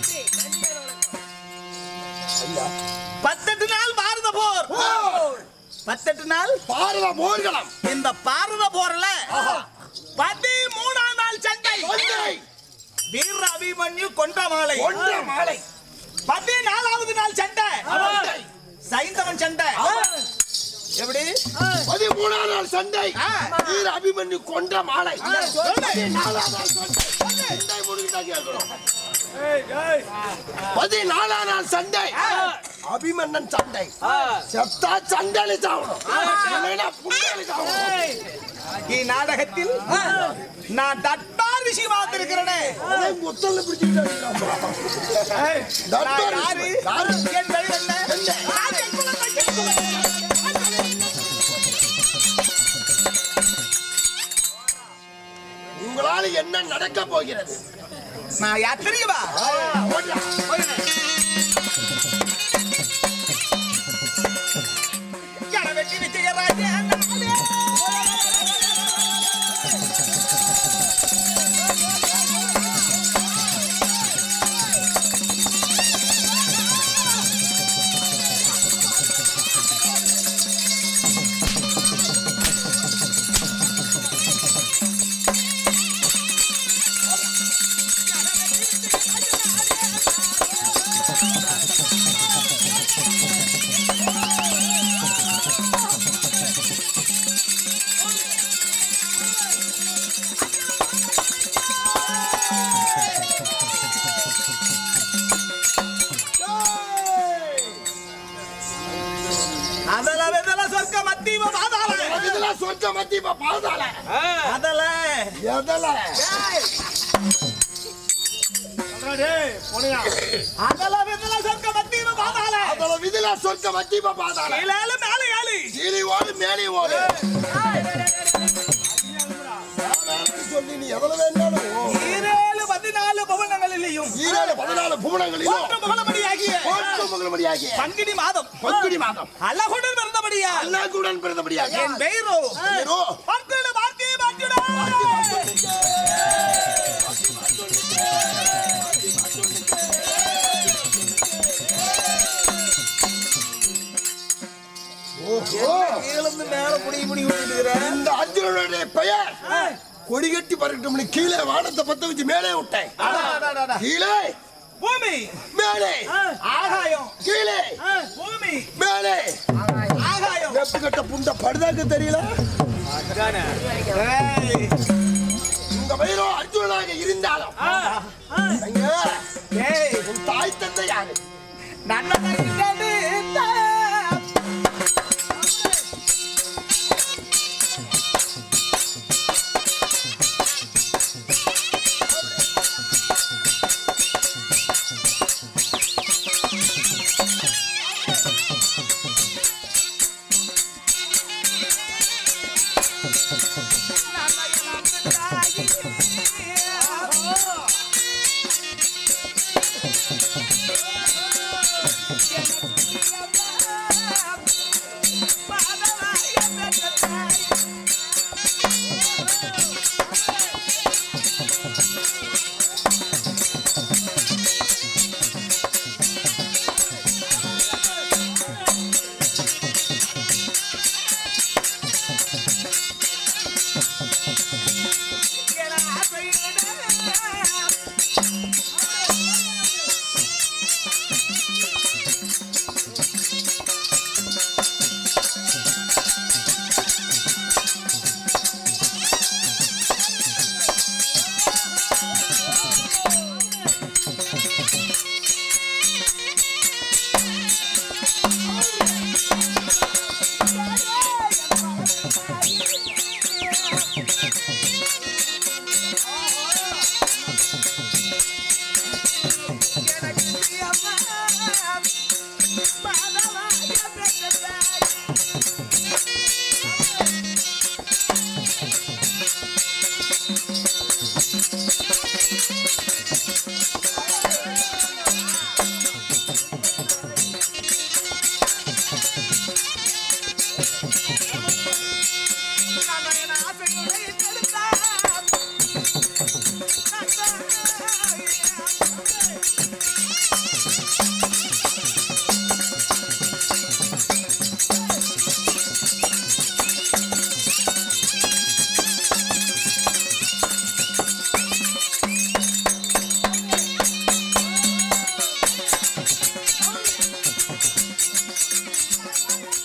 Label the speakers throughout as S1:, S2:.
S1: பத்தெட்டு நாள் பாரத போர் பத்தெட்டு நாள்
S2: பாரத போர்களம்
S1: இந்த பாரத போர்ல பதிமூணாம் நாள் சண்டை
S2: சண்டை
S1: வீர அபிமன்யு கொண்ட மாலை
S2: ஒன்ற மாலை
S1: பதினாலாவது நாள் சண்டை
S2: சண்டை.
S1: சைந்தவன் சண்டை எப்படி
S2: பதிமூணாம் நாள் சண்டை
S1: ஆ.
S2: வீர அபிமன்யு கொன்ற மாலை
S1: சொல்லு.
S2: பதினாலாம் நாள் சண்டை சண்டை முடிக்கிட்டா கேட்கணும் பதினாலாம் நாள் சண்டை அபிமன்னன் சண்டை செத்தா சண்டையில சாவணும் இல்லைன்னா புண்டையில சாவணும்
S1: இந்நாடகத்தில் நான் தட்டார் விஷயம் பார்த்திருக்கிறேனே
S2: அவன் முத்தல்ல பிடிச்சிட்டு இருக்கான்.
S1: நான் யாரு
S2: யாரு?
S1: என் பெயர் என்ன நான் என் குலத்தை கேட்கிறேன்.
S2: உங்களால என்ன நடக்க போகிறது
S1: நான் யார் தெரியுமா
S2: ஓடுறா.
S1: வெட்டி விஜயராஜன் அதல வெதல சொர்க்க மத்தியம பாதாள
S2: இதெல்லாம் சொந்த மத்தி இப்ப பாதாள
S1: அதல
S2: எதல
S1: அதல வெதல சொர்க்க மத்தியம பாதாள
S2: அதல விதில சொந்த மத்தி இப்ப பாதாள
S1: கீழால மேல ஏழு
S2: கீழே ஓடு மேலே ஓடு வேணாம்னு சொல்லி நீ எவ்வளவு வேணாலும் ஓ.
S1: ஈரேழு பதினாலு பவனங்களிலேயும்
S2: ஈரேழு பதினாலு புவனங்களிலும்
S1: போற்று புகழபடியாகிய
S2: போற்று மகிழ்மடியாகிய
S1: பங்குனி மாதம்
S2: பங்குனி மாதம்
S1: அழகுடன் பிறந்தபடியா
S2: அல்லாஹ்வுடன் பிறந்தபடியாக
S1: என் பெயரோ
S2: ஏனோ
S1: பங்குனி வார்த்தையை மாற்றிட
S2: ஓஹோ
S1: கீழந்து மேல புடி புடி விட்டுக்கிறேன்
S2: இந்த அர்ஜுனனுடைய பெயர் கொடிகட்டி பறக்கட்டும்னு கீழே வானத்தை பத்த வச்சு மேலே விட்டேன் கீழே
S1: பூமி
S2: மேலே
S1: ஆகாயம்
S2: கீழே
S1: பூமி
S2: மேலே
S1: ஆகாயம்
S2: வெப்பு கட்ட புண்ட படுதாக்கு தெரியல
S1: ஏய்,
S2: உங்க பெயரோ அர்ஜுனனாக இருந்தாலும் எங்க?
S1: ஏய்,
S2: உன் தாய் தந்தை யாரு
S1: நல்ல தங்கிட்டது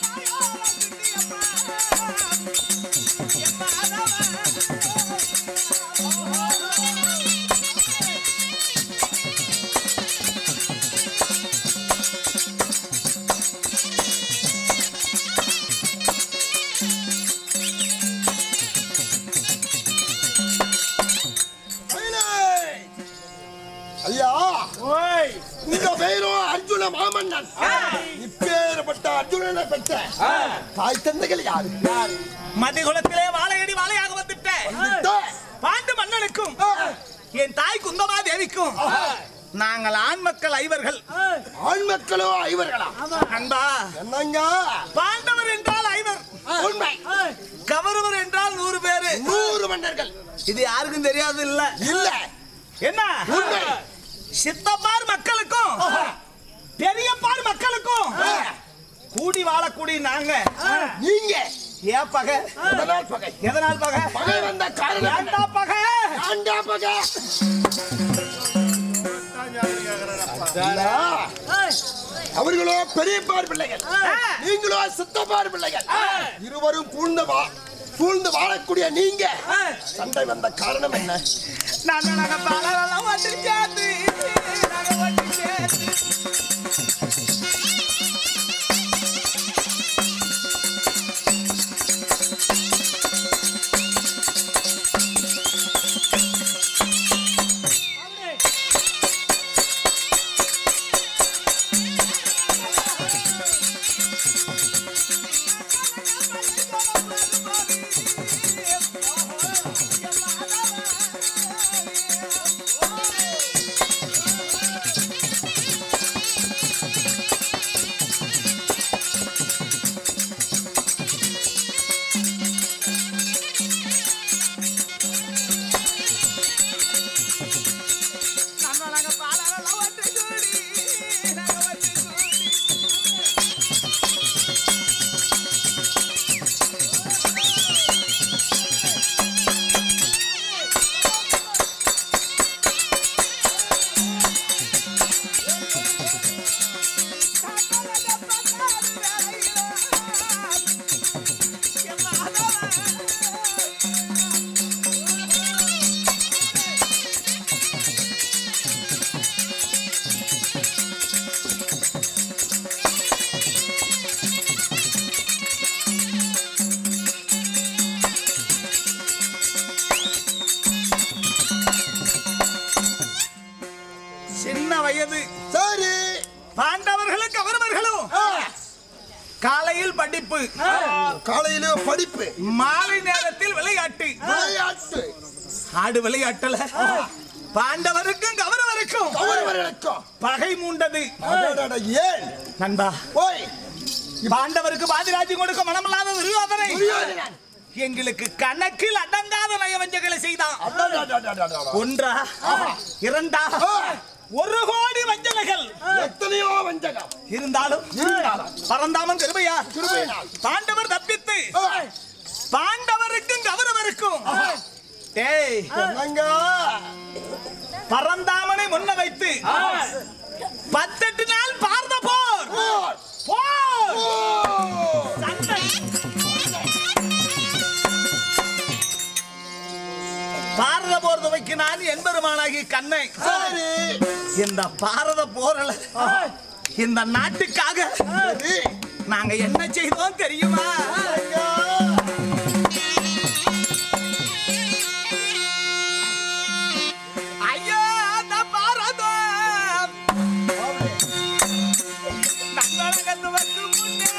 S2: ஐயா
S3: ஓய்
S2: உங்க பெயரும் அர்ஜுன மாமன்னன் இப்பேற்பட்ட அர்ஜுனனை பெற்ற தாய் தந்தைகள் யாரு
S3: மதிகுலத்திலே வாழையடி வாழையாக வந்துட்டேன்
S2: வந்துட்ட.
S3: பாண்டு மன்னனுக்கும் என் தாய் குந்தமா தேவிக்கும் நாங்கள் ஆண் மக்கள் ஐவர்கள்
S2: ஆண் மக்களோ ஐவர்களா
S3: அன்பா
S2: என்னங்க
S3: பாண்டவர் என்றால் ஐவர்
S2: உண்மை
S3: கவர்வர் என்றால் நூறு பேரு
S2: நூறு மன்னர்கள்
S3: இது யாருக்கும் தெரியாது இல்ல
S2: இல்ல
S3: என்ன
S2: உண்மை.
S3: சித்தப்பார் மக்களுக்கும் பெரியப்பார் மக்களுக்கும் கூடி வாழக்கூடிய நாங்க
S2: நீங்க
S3: ஏன் பகை
S2: முதலாள் பகை
S3: எதனால் பகை
S2: பகை வந்த காரணம் என்ன?
S3: ஏன்டா பகை
S2: ஆண்டா பகை இல்ல. அவர்களோ பெரியப்பார் பிள்ளைகள் நீங்களோ சித்தப்பார் பிள்ளைகள் இருவரும் பூழ்ந்த வா சூழ்ந்து வாழக்கூடிய நீங்க சண்டை வந்த காரணம் என்ன
S3: நாங்க நாங்க பாலரெல்லாம் வந்து சேர்த்து நாங்க வந்து சேர்த்து நாங்க நாங்க பாலரெல்லாம் வந்து கூடி நாங்க வந்து கூடி சின்ன வயது
S2: சரி
S3: பாண்டவர்களும் கவர்வர்களும் காலையில் படிப்பு
S2: காலையில படிப்பு
S3: மாலை நேரத்தில் விளையாட்டு
S2: விளையாட்டு
S3: ஆடு விளையாட்டுல பாண்டவருக்கும் கவர்வருக்கும்
S2: கௌரவர்களுக்கும்
S3: பகை மூண்டது
S2: அடடட, ஏன்
S3: நண்பா
S2: ஓய்
S3: பாண்டவருக்கு பாதிராஜ்யம் கொடுக்க மனமில்லாத துரியோதனை
S2: துரியோதனன்.
S3: எங்களுக்கு கணக்கில் அடங்காத நயவஞ்சகளை செய்தான்
S2: அடடடடடடட.
S3: ஒன்றா இரண்டா ஒரு கோடி வஞ்சனைகள்
S2: எத்தனையோ வஞ்சகம்
S3: இருந்தாலும்
S2: இருந்தாலும்
S3: பரந்தாமன் கிருபையா
S2: கிருபையினால்.
S3: பாண்டவர் தப்பித்து
S2: ஓய்,
S3: பாண்டவருக்கும் கௌரவருக்கும் டேய்
S2: என்னங்க
S3: பரந்தாமனை முன்ன வைத்து பத்தெட்டு நாள் பார்த்த போர்
S2: போர்.
S3: போர்
S2: போர்.
S3: சண்டை பாரத போர் துவைக்கு நான் என்பெருமானாகி கண்ணை
S2: சரி
S3: இந்த பாரத போரல இந்த நாட்டுக்காக
S2: சரி.
S3: நாங்க என்ன செய்தோம் தெரியுமா
S2: என்னங்க?
S3: ஐயோ அந்த பாரதம் நங்களகத்து வந்து முன்னே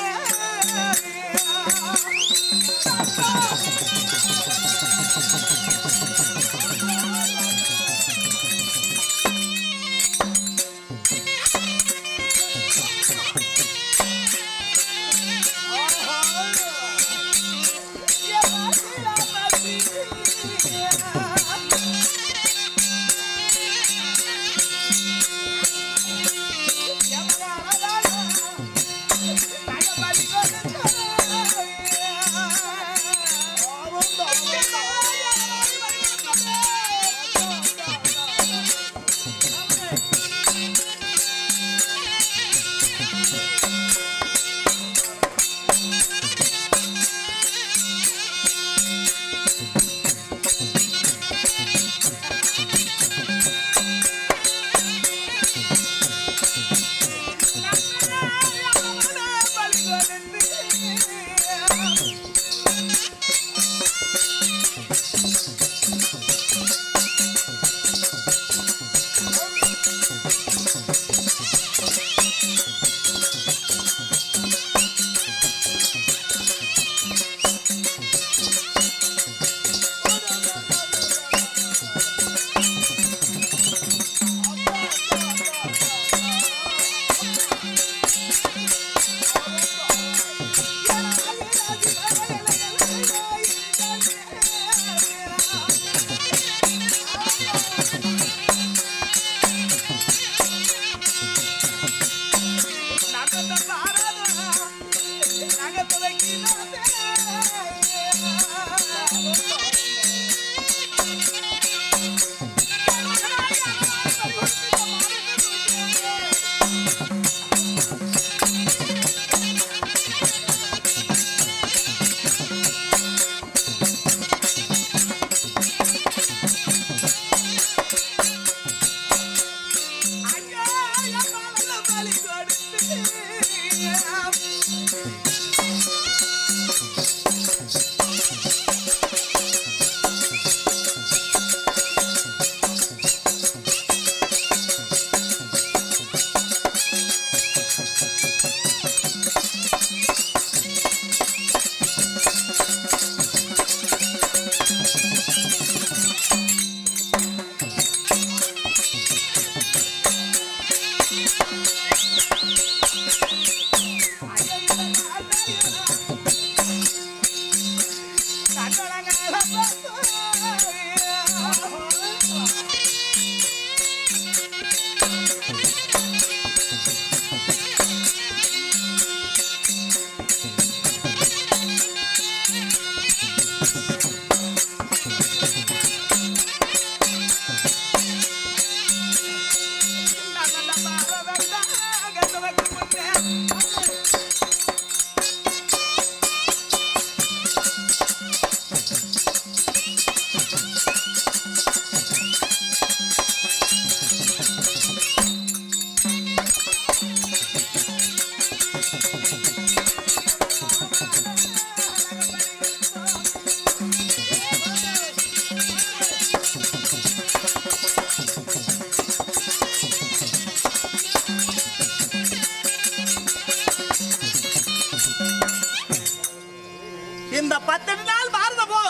S3: இந்த பத்தெட்டு நாள் பாரத போர்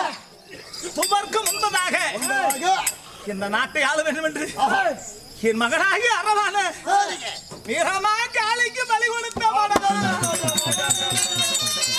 S3: புவர்க்கு முன்பதாக இந்த நாட்டை ஆள வேண்டும் என்று என் மகனாகி அறவான வீரமா காளிக்கு பலி கொடுத்த மனதா